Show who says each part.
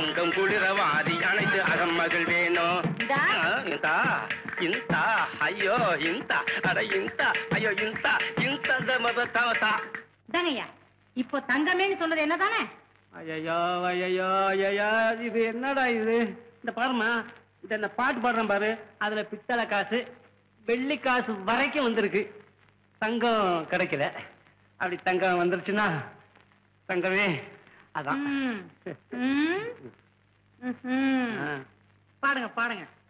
Speaker 1: அங்கம் குளிரவாதி அனைத்து அகமகள் வேணும்
Speaker 2: இந்தா.
Speaker 1: ஆ, இந்தா இந்தா ஐயோ இந்தா அட இந்தா ஐயோ இந்தா இந்த மத தவசா
Speaker 2: இதாங்கய்யா இப்போ தங்கமேன்னு சொல்றது என்னதானே
Speaker 3: ஐயோ ஐயோ ஐயோ இது என்னடா இது இந்த பாருமா இந்த இந்த பாட்டு பாடுறேன் பாரு அதுல பித்தளை காசு வெள்ளி காசு வரைக்கும் வந்திருக்கு தங்கம் கிடைக்கல அப்படி தங்கம் வந்துருச்சுன்னா தங்கமே அதான்
Speaker 2: ம். ம். ம்ஹும்.
Speaker 3: ஆ.
Speaker 2: பாடுங்க பாடுங்க